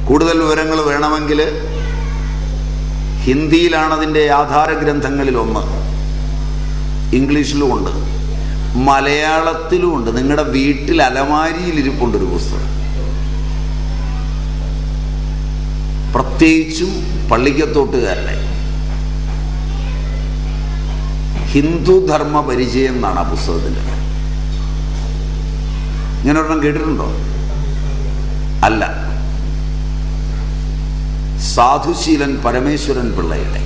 കൂടുതൽ വിവരങ്ങൾ വേണമെങ്കിൽ ഹിന്ദിയിലാണ് അതിൻ്റെ ആധാര ഗ്രന്ഥങ്ങളിൽ ഒന്ന് ഇംഗ്ലീഷിലും ഉണ്ട് മലയാളത്തിലും ഉണ്ട് നിങ്ങളുടെ വീട്ടിൽ അലമാരിയിൽ ഇരിപ്പുണ്ട് ഒരു പുസ്തകം പ്രത്യേകിച്ചും പള്ളിക്കത്തോട്ടുകാരുടെ ഹിന്ദു ധർമ്മ പരിചയം എന്നാണ് ആ പുസ്തകത്തിൻ്റെ പേര്. ഇങ്ങനെ ഒരെണ്ണം കേട്ടിട്ടുണ്ടോ അല്ല സാധുശീലൻ പരമേശ്വരൻ പിള്ളയുടെ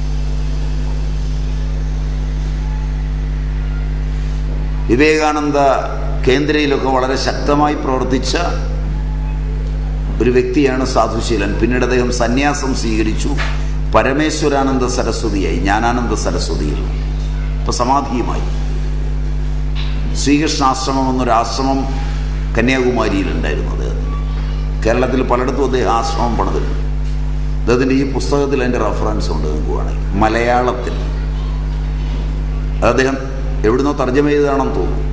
വിവേകാനന്ദ കേന്ദ്രയിലൊക്കെ വളരെ ശക്തമായി പ്രവർത്തിച്ച ഒരു വ്യക്തിയാണ് സാധുശീലൻ പിന്നീട് അദ്ദേഹം സന്യാസം സ്വീകരിച്ചു പരമേശ്വരാനന്ദ സരസ്വതിയായി ജ്ഞാനാനന്ദ സരസ്വതിയിൽ ഇപ്പൊ സമാധിയുമായി ശ്രീകൃഷ്ണാശ്രമം എന്നൊരു ആശ്രമം കന്യാകുമാരിയിലുണ്ടായിരുന്നു അദ്ദേഹത്തിന് കേരളത്തിൽ പലയിടത്തും അദ്ദേഹം ആശ്രമം പണിതിട്ടുണ്ട് അദ്ദേഹത്തിൻ്റെ ഈ പുസ്തകത്തിൽ അതിൻ്റെ റെഫറൻസ് ഉണ്ട് നിങ്ങൾക്ക് വേണമെങ്കിൽ മലയാളത്തിൽ അത് അദ്ദേഹം എവിടുന്നോ തർജ്ജമ ചെയ്തതാണെന്ന് തോന്നുന്നു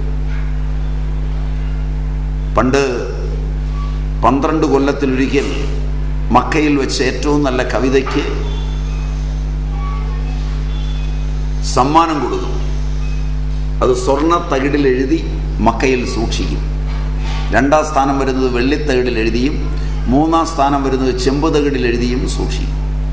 പണ്ട് പന്ത്രണ്ട് കൊല്ലത്തിലൊരിക്കൽ മക്കയിൽ വെച്ച് ഏറ്റവും നല്ല കവിതയ്ക്ക് സമ്മാനം കൊടുക്കും അത് സ്വർണ്ണ തകിടിൽ എഴുതി മക്കയിൽ സൂക്ഷിക്കും രണ്ടാം സ്ഥാനം വരുന്നത് വെള്ളിത്തകിടിൽ എഴുതിയും മൂന്നാം സ്ഥാനം വരുന്നത് ചെമ്പ് തകിടിൽ എഴുതിയും സൂക്ഷിക്കും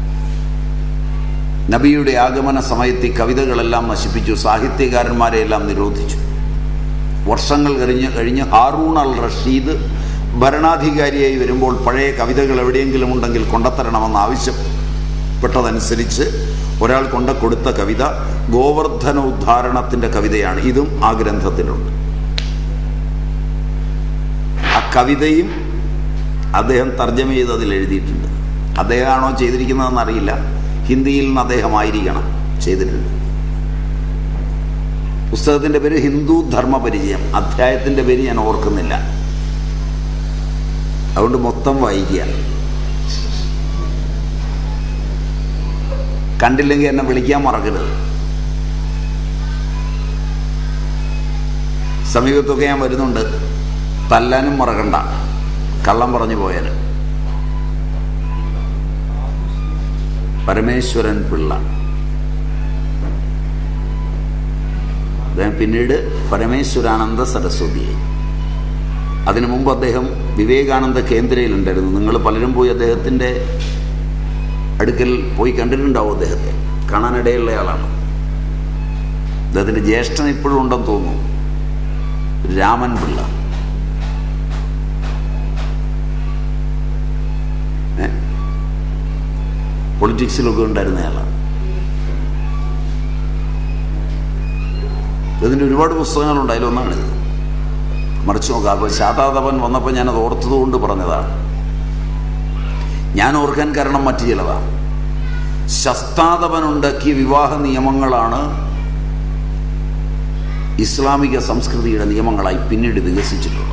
നബിയുടെ ആഗമന സമയത്ത് ഈ കവിതകളെല്ലാം നശിപ്പിച്ചു സാഹിത്യകാരന്മാരെ എല്ലാം നിരോധിച്ചു വർഷങ്ങൾ കഴിഞ്ഞ് കഴിഞ്ഞ് ഹാറൂൺ അൽ റഷീദ് ഭരണാധികാരിയായി വരുമ്പോൾ പഴയ കവിതകൾ എവിടെയെങ്കിലും ഉണ്ടെങ്കിൽ കൊണ്ടത്തരണമെന്ന് ആവശ്യപ്പെട്ടതനുസരിച്ച് ഒരാൾ കൊണ്ട കൊടുത്ത കവിത ഗോവർദ്ധന ഉദ്ധാരണത്തിൻ്റെ കവിതയാണ് ഇതും ആ ഗ്രന്ഥത്തിലുണ്ട് ആ കവിതയും അദ്ദേഹം തർജ്ജമ ചെയ്ത് അതിൽ എഴുതിയിട്ടുണ്ട് അദ്ദേഹമാണോ ചെയ്തിരിക്കുന്നതെന്ന് അറിയില്ല ഹിന്ദിയിൽ നിന്ന് അദ്ദേഹമായിരിക്കണം ചെയ്തിട്ടുണ്ട് പുസ്തകത്തിൻ്റെ പേര് ഹിന്ദു ധർമ്മ പരിചയം അധ്യായത്തിൻ്റെ പേര് ഞാൻ ഓർക്കുന്നില്ല അതുകൊണ്ട് മൊത്തം വായിക്കുക കണ്ടില്ലെങ്കിൽ എന്നെ വിളിക്കാൻ മറക്കരുത് സമീപത്തൊക്കെ ഞാൻ വരുന്നുണ്ട് തല്ലാനും മറക്കണ്ട കള്ളം പറഞ്ഞു പോയാൽ പരമേശ്വരൻ പിള്ള അദ്ദേഹം പിന്നീട് പരമേശ്വരാനന്ദ സരസ്വതിയായി അതിനു മുമ്പ് അദ്ദേഹം വിവേകാനന്ദ കേന്ദ്രയിലുണ്ടായിരുന്നു നിങ്ങൾ പലരും പോയി അദ്ദേഹത്തിൻ്റെ അടുക്കൽ പോയി കണ്ടിട്ടുണ്ടാവും അദ്ദേഹത്തെ കാണാനിടയുള്ള ആളാണ് അദ്ദേഹത്തിൻ്റെ ജ്യേഷ്ഠൻ ഇപ്പോഴും ഉണ്ടെന്ന് തോന്നുന്നു രാമൻ പിള്ള ഏ? പൊളിറ്റിക്സിലൊക്കെ ഉണ്ടായിരുന്നയാളാണ് ഇതിൻ്റെ ഒരുപാട് പുസ്തകങ്ങളുണ്ട് അതിലൊന്നാണിത് മറിച്ച് നോക്കാം അപ്പോൾ ശാതാതപൻ വന്നപ്പോൾ ഞാനത് ഓർത്തതുകൊണ്ട് പറഞ്ഞതാണ് ഞാൻ ഓർക്കാൻ കാരണം മറ്റു ചിലതാണ് ശസ്താതപൻ ഉണ്ടാക്കിയ വിവാഹ നിയമങ്ങളാണ് ഇസ്ലാമിക സംസ്കൃതിയുടെ നിയമങ്ങളായി പിന്നീട് വികസിച്ചിട്ടുള്ളത്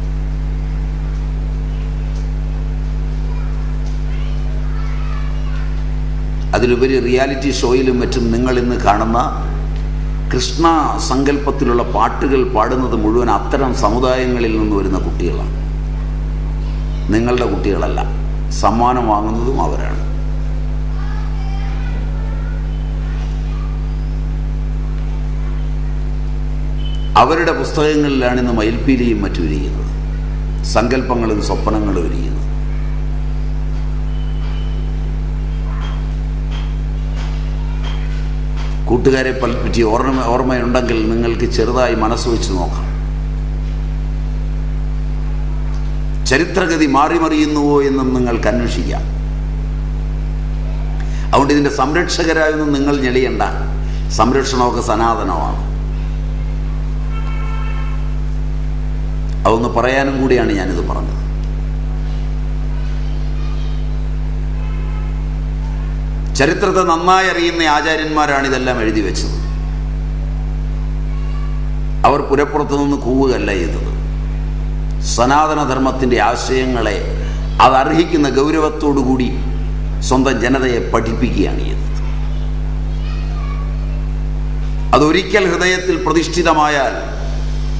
അതിലുപരി റിയാലിറ്റി ഷോയിലും മറ്റും നിങ്ങൾ ഇന്ന് കാണുന്ന കൃഷ്ണ സങ്കല്പത്തിലുള്ള പാട്ടുകൾ പാടുന്നത് മുഴുവൻ അത്തരം സമുദായങ്ങളിൽ നിന്ന് വരുന്ന കുട്ടികളാണ് നിങ്ങളുടെ കുട്ടികളല്ല സമ്മാനം വാങ്ങുന്നതും അവരാണ് അവരുടെ പുസ്തകങ്ങളിലാണ് ഇന്ന് മയിൽപ്പീലിയും മറ്റും ഇരിക്കുന്നത് സങ്കല്പങ്ങളും സ്വപ്നങ്ങളും ഇരിക്കുന്നത് കൂട്ടുകാരെ പറ്റി ഓർമ്മ ഓർമ്മയുണ്ടെങ്കിൽ നിങ്ങൾക്ക് ചെറുതായി മനസ്സ് വെച്ച് നോക്കാം ചരിത്രഗതി മാറിമറിയുന്നുവോ എന്നും നിങ്ങൾക്ക് അന്വേഷിക്കാം അതുകൊണ്ട് ഇതിൻ്റെ സംരക്ഷകരായൊന്നും നിങ്ങൾ ഞെളിയണ്ട സംരക്ഷണമൊക്കെ സനാതനമാണ് അതൊന്ന് പറയാനും കൂടിയാണ് ഞാനിത് പറഞ്ഞത് ചരിത്രത്തെ നന്നായി അറിയുന്ന ആചാര്യന്മാരാണ് ഇതെല്ലാം എഴുതി വെച്ചത് അവർ പുരപ്പുറത്ത് നിന്ന് കൂവുകയല്ല ചെയ്തത് സനാതനധർമ്മത്തിൻ്റെ ആശയങ്ങളെ അതർഹിക്കുന്ന ഗൗരവത്തോടുകൂടി സ്വന്തം ജനതയെ പഠിപ്പിക്കുകയാണ് ചെയ്തത് അതൊരിക്കൽ ഹൃദയത്തിൽ പ്രതിഷ്ഠിതമായാൽ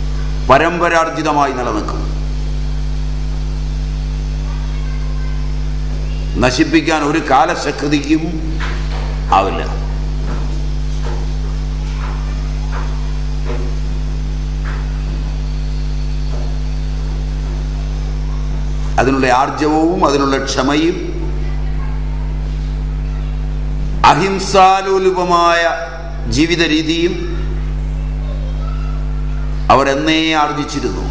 പരമ്പരാർജിതമായി നിലനിൽക്കും നശിപ്പിക്കാൻ ഒരു കാലശക്തിക്കും ആവില്ല അതിനുള്ള ആർജവവും അതിനുള്ള ക്ഷമയും അഹിംസാലോലുപമായ ജീവിത രീതിയും അവരെന്നേ ആർജിച്ചിരുന്നു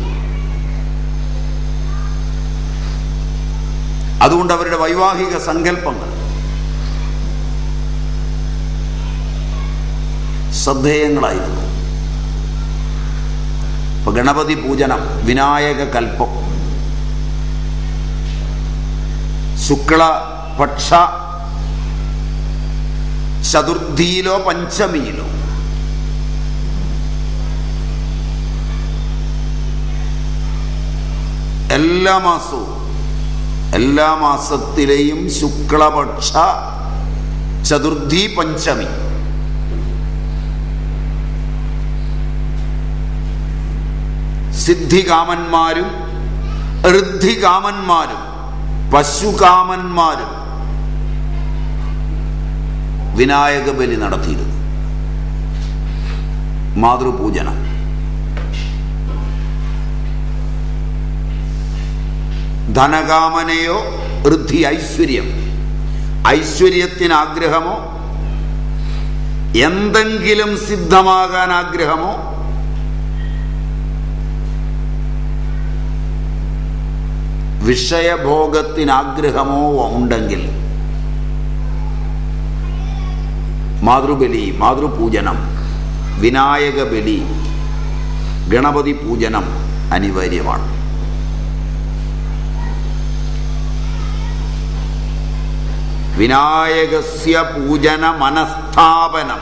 അതുകൊണ്ട് അവരുടെ വൈവാഹിക സങ്കല്പങ്ങൾ ശ്രദ്ധേയങ്ങളായിരുന്നു ഇപ്പൊ ഗണപതി പൂജനം വിനായക കൽപ്പം ശുക്ലപക്ഷ ചതുർത്ഥിയിലോ പഞ്ചമിയിലോ എല്ലാ മാസവും എല്ലാ മാസത്തിലെയും ശുക്ലപക്ഷ ചതുർത്ഥി പഞ്ചമി സിദ്ധികാമന്മാരും ഋദ്ധികാമന്മാരും പശുകാമന്മാരും വിനായക ബലി നടത്തിയിരുന്നു മാതൃപൂജനം ധനകാമനയോ വൃദ്ധി ഐശ്വര്യം ഐശ്വര്യത്തിന് ആഗ്രഹമോ എന്തെങ്കിലും സിദ്ധമാകാൻ ആഗ്രഹമോ വിഷയഭോഗത്തിന് ആഗ്രഹമോ ഉണ്ടെങ്കിൽ മാതൃബലി മാതൃപൂജനം വിനായക ബലി ഗണപതി പൂജനം അനിവാര്യമാണ് വിനായകസ്യ പൂജന മനസ്ഥാപനം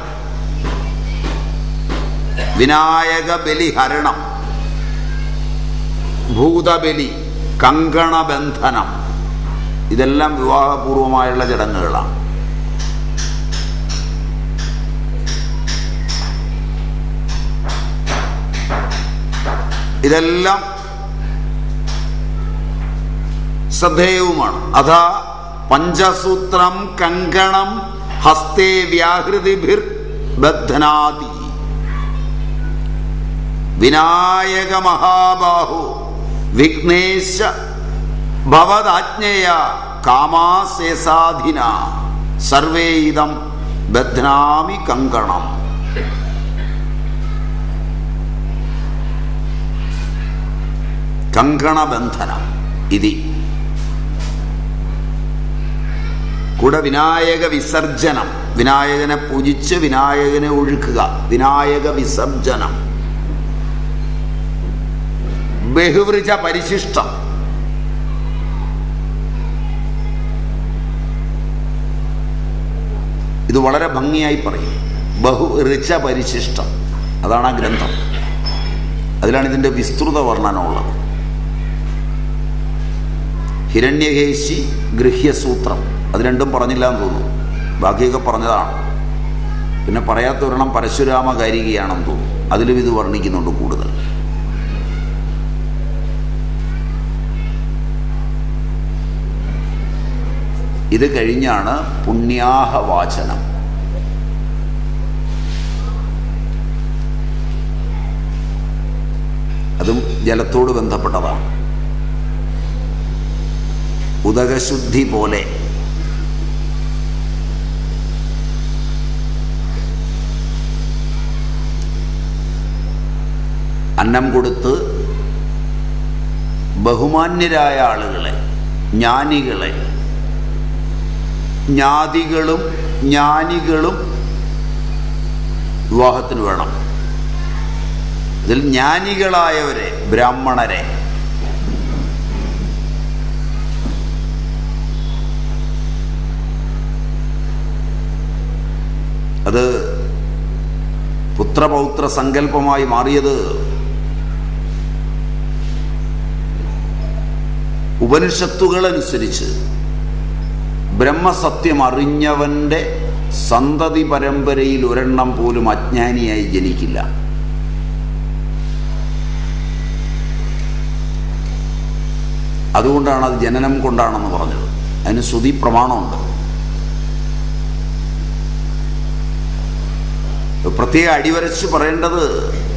വിനായക ബലിഹരണം ഭൂതബലി കങ്കണബന്ധനം ഇതെല്ലാം വിവാഹപൂർവമായുള്ള ചടങ്ങുകളാണ് ഇതെല്ലാം ശ്രദ്ധേയവുമാണ് അതാ പഞ്ചസൂത്രം കങ്കണം ഹസ്തേ വ്യാഹൃതിഭിർ ബദ്ധനാതി വിനായക മഹാബാഹു വിഘ്നേശ ഭവതാജ്ഞയ കാമാസേസാധിന സർവേ ഇതം ബധ്നാമി കങ്കണം കങ്കണബന്ധനം ഇതി കൂടെ വിനായക വിസർജനം വിനായകനെ പൂജിച്ച് വിനായകനെ ഒഴുക്കുക വിനായക വിസർജനം ബഹുവൃജ പരിശിഷ്ടം ഇത് വളരെ ഭംഗിയായി പറയും ബഹു ഋച പരിശിഷ്ടം അതാണ് ആ ഗ്രന്ഥം അതിലാണ് ഇതിൻ്റെ വിസ്തൃത വർണ്ണനമുള്ളത് ഹിരണ്യകേശി ഗൃഹ്യസൂത്രം അത് രണ്ടും പറഞ്ഞില്ല എന്ന് തോന്നുന്നു ബാക്കിയൊക്കെ പറഞ്ഞതാണ് പിന്നെ പറയാത്ത ഒരെണ്ണം പരശുരാമ കാരികയാണെന്ന് തോന്നുന്നു അതിലും ഇത് വർണ്ണിക്കുന്നുണ്ട് കൂടുതൽ ഇത് കഴിഞ്ഞാണ് പുണ്യാഹവാചനം അതും ജലത്തോട് ബന്ധപ്പെട്ടതാണ് ഉദകശുദ്ധി പോലെ അന്നം കൊടുത്ത് ബഹുമാന്യരായ ആളുകളെ ജ്ഞാനികളെ ജ്ഞാതികളും ജ്ഞാനികളും വിവാഹത്തിന് വേണം ഇതിൽ ജ്ഞാനികളായവരെ ബ്രാഹ്മണരെ അത് പുത്രപൗത്ര സങ്കല്പമായി മാറിയത് ഉപനിഷത്തുകളനുസരിച്ച് ബ്രഹ്മസത്യം അറിഞ്ഞവന്റെ സന്തതി പരമ്പരയിൽ ഒരെണ്ണം പോലും അജ്ഞാനിയായി ജനിക്കില്ല അതുകൊണ്ടാണ് അത് ജനനം കൊണ്ടാണെന്ന് പറഞ്ഞത് അതിന് ശ്രുതി പ്രമാണമുണ്ട് പ്രത്യേക അടിവരച്ച് പറയേണ്ടത്